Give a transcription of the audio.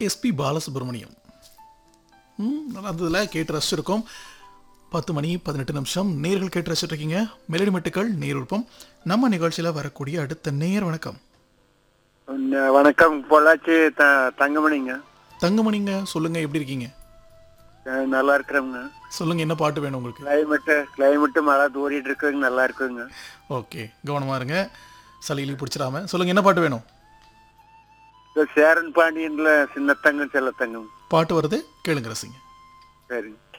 SP Balasubramaniam ம் நல்லா இருந்ததுல கேட்டு ரசிச்சிருக்கோம் பத்து மணி பதினெட்டு நிமிஷம் நேர்கள் கேட்டு ரசிச்சுட்டு இருக்கீங்க மெலடி மெட்டுக்கள் நேருப்பம் நம்ம நிகழ்ச்சியில் வரக்கூடிய அடுத்த நேர் வணக்கம் உன்ன- வணக்கம் பொள்ளாச்சி த தங்கமணிங்க தங்கமணிங்க சொல்லுங்க எப்படி இருக்கீங்க அஹ் நல்லா இருக்கிறோங்க சொல்லுங்க என்ன பாட்டு வேணும் உங்களுக்கு கிளைமேட்டு கிளைமேட்டு மழை தூரிட்டு இருக்குங்க நல்லா இருக்குங்க ஓகே கவனமா இருங்க சளியிலி பிடிச்சிடாம சொல்லுங்க என்ன பாட்டு வேணும் இந்த சேரன் பாண்டியன்ல சின்னத்தங்கம் செல்லத்தங்கம் பாட்டு வருது கேளுங்க ரசிங்க சரிங்க